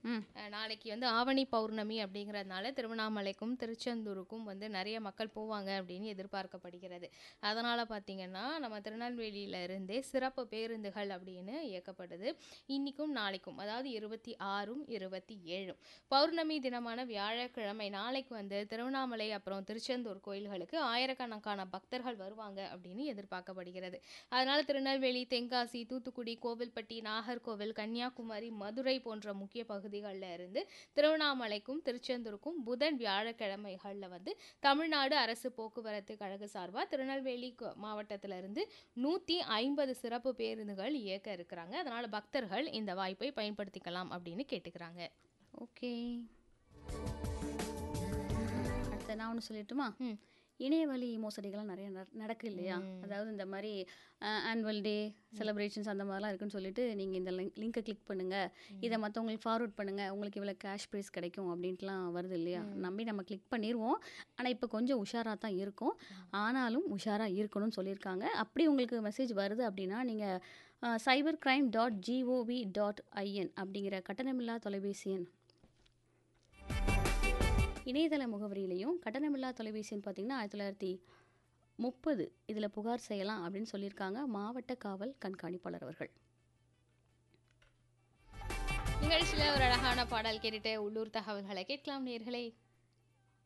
ம் அஹ் நாளைக்கு வந்து ஆவணி பௌர்ணமி அப்படிங்கிறதுனால திருவண்ணாமலைக்கும் திருச்செந்தூருக்கும் வந்து நிறைய மக்கள் போவாங்க அப்படின்னு எதிர்பார்க்கப்படுகிறது அதனால் பார்த்தீங்கன்னா நம்ம திருநெல்வேலியில இருந்தே சிறப்பு பேருந்துகள் அப்படின்னு இயக்கப்படுது இன்னிக்கும் நாளைக்கும் அதாவது இருபத்தி ஆறும் இருபத்தி ஏழும் பௌர்ணமி தினமான வியாழக்கிழமை நாளைக்கு வந்து திருவண்ணாமலை அப்புறம் திருச்செந்தூர் கோயில்களுக்கு ஆயிரக்கணக்கான பக்தர்கள் வருவாங்க அப்படின்னு எதிர்பார்க்கப்படுகிறது அதனால திருநெல்வேலி தென்காசி தூத்துக்குடி கோவில்பட்டி நாகர்கோவில் கன்னியாகுமரி மதுரை போன்ற முக்கிய பகுதிகளில் இருந்து திருவண்ணாமலைக்கும் திருச்செந்தூருக்கும் புதன் வியாழக்கிழமைகளில் வந்து தமிழ்நாடு அரசு போக்குவரத்து கழக சார்பாக திருநெல்வேலி கு- மாவட்டத்துல இருந்து நூற்றி ஐம்பது சிறப்பு பேருந்துகள் இயக்க இருக்கிறாங்க அதனால பக்தர்கள் இந்த வாய்ப்பை பயன்படுத்திக்கலாம் அப்படின்னு கேட்டுக்கிறாங்க ஓகே அடுத்து நான் ஒன்று சொல்லட்டுமா ம். இணையவழி மோசடிகள்லாம் நிறைய நட- நடக்கு இல்லையா அதாவது இந்த மாதிரி ஆனுவல் டே செலிப்ரேஷன்ஸ் அந்த மாதிரிலாம் இருக்குன்னு சொல்லிட்டு நீங்கள் இந்த லிங்க் லிங்கை கிளிக் பண்ணுங்கள் இதை மற்றவங்களுக்கு ஃபார்வர்ட் பண்ணுங்கள் உங்களுக்கு இவ்வளோ கேஷ் ப்ரைஸ் கிடைக்கும் அப்படின்ட்டுலாம் வருது இல்லையா நம்பி நம்ம கிளிக் பண்ணிடுவோம் ஆனால் இப்போ கொஞ்சம் உஷாராக தான் இருக்கும் ஆனாலும் உஷாராக இருக்கணும்னு சொல்லியிருக்காங்க அப்படி உங்களுக்கு மெசேஜ் வருது அப்படின்னா நீங்கள் cyber crime dot G O V dot I N அப்படிங்கிற கட்டணமில்லா தொலைபேசி எண் இணையதள முகவரியிலையும் கட்டணமில்லா தொலைபேசின்னு பார்த்தீங்கன்னா ஆயிரத்தி தொள்ளாயிரத்தி முப்பது இதில் புகார் செய்யலாம் அப்படின்னு சொல்லியிருக்காங்க மாவட்ட காவல் கண்காணிப்பாளர் அவர்கள் நிகழ்ச்சியில் ஒரு அழகான பாடல் கேட்டுட்டு உள்ளூர் தகவல்களை கேட்கலாம் நேர்களே